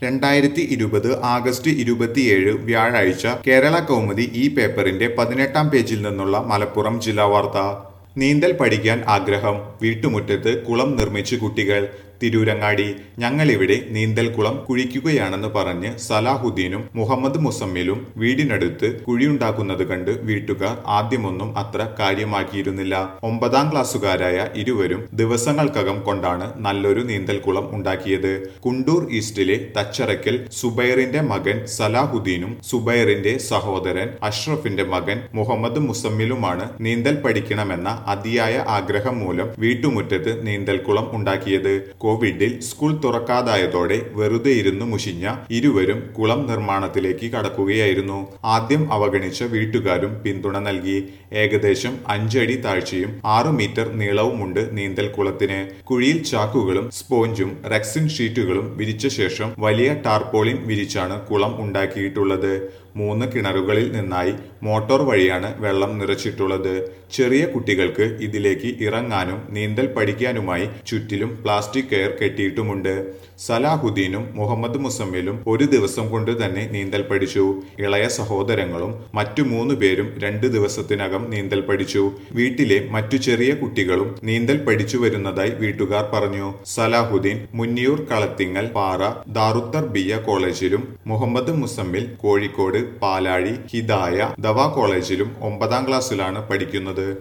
രണ്ടായിരത്തി ഇരുപത് ആഗസ്റ്റ് ഇരുപത്തിയേഴ് വ്യാഴാഴ്ച കേരള കൗമുദി ഈ പേപ്പറിന്റെ പതിനെട്ടാം പേജിൽ നിന്നുള്ള മലപ്പുറം ജില്ലാ വാർത്ത നീന്തൽ പഠിക്കാൻ ആഗ്രഹം വീട്ടുമുറ്റത്ത് കുളം നിർമ്മിച്ചു കുട്ടികൾ തിരൂരങ്ങാടി ഞങ്ങളിവിടെ നീന്തൽ കുളം കുഴിക്കുകയാണെന്ന് പറഞ്ഞ് സലാഹുദ്ദീനും മുഹമ്മദ് മുസമ്മിലും വീടിനടുത്ത് കുഴിയുണ്ടാക്കുന്നത് കണ്ട് വീട്ടുകാർ ആദ്യമൊന്നും അത്ര കാര്യമാക്കിയിരുന്നില്ല ഒമ്പതാം ക്ലാസ്സുകാരായ ഇരുവരും ദിവസങ്ങൾക്കകം കൊണ്ടാണ് നല്ലൊരു നീന്തൽ കുളം ഉണ്ടാക്കിയത് കുണ്ടൂർ ഈസ്റ്റിലെ തച്ചറയ്ക്കൽ സുബൈറിന്റെ മകൻ സലാഹുദ്ദീനും സുബൈറിന്റെ സഹോദരൻ അഷ്റഫിന്റെ മകൻ മുഹമ്മദ് മുസമ്മിലുമാണ് നീന്തൽ പഠിക്കണമെന്ന അതിയായ ആഗ്രഹം മൂലം വീട്ടുമുറ്റത്ത് നീന്തൽ കുളം ഉണ്ടാക്കിയത് കോവിഡിൽ സ്കൂൾ തുറക്കാതായതോടെ വെറുതെ ഇരുന്നു മുഷിഞ്ഞ ഇരുവരും കുളം നിർമ്മാണത്തിലേക്ക് കടക്കുകയായിരുന്നു ആദ്യം അവഗണിച്ച വീട്ടുകാരും പിന്തുണ നൽകി ഏകദേശം അഞ്ചടി താഴ്ചയും ആറു മീറ്റർ നീളവുമുണ്ട് നീന്തൽ കുളത്തിന് കുഴിയിൽ ചാക്കുകളും സ്പോഞ്ചും റെക്സിൻ ഷീറ്റുകളും വിരിച്ച ശേഷം വലിയ ടാർപോളിൻ വിരിച്ചാണ് കുളം ഉണ്ടാക്കിയിട്ടുള്ളത് മൂന്ന് കിണറുകളിൽ നിന്നായി മോട്ടോർ വഴിയാണ് വെള്ളം നിറച്ചിട്ടുള്ളത് ചെറിയ കുട്ടികൾക്ക് ഇതിലേക്ക് ഇറങ്ങാനും നീന്തൽ പഠിക്കാനുമായി ചുറ്റിലും പ്ലാസ്റ്റിക് കെയർ കെട്ടിയിട്ടുമുണ്ട് സലാഹുദ്ദീനും മുഹമ്മദ് മുസമ്മിലും ഒരു ദിവസം കൊണ്ട് തന്നെ നീന്തൽ പഠിച്ചു ഇളയ സഹോദരങ്ങളും മറ്റു മൂന്ന് പേരും രണ്ട് ദിവസത്തിനകം നീന്തൽ പഠിച്ചു വീട്ടിലെ മറ്റു ചെറിയ കുട്ടികളും നീന്തൽ പഠിച്ചു വരുന്നതായി വീട്ടുകാർ പറഞ്ഞു സലാഹുദ്ദീൻ മുന്നിയൂർ കളത്തിങ്ങൽ പാറ ദാറുത്തർ ബിയ കോളേജിലും മുഹമ്മദ് മുസമ്മിൽ കോഴിക്കോട് പാലാഴി ഹിദായ ദവാ കോളേജിലും ഒമ്പതാം ക്ലാസ്സിലാണ് പഠിക്കുന്നത്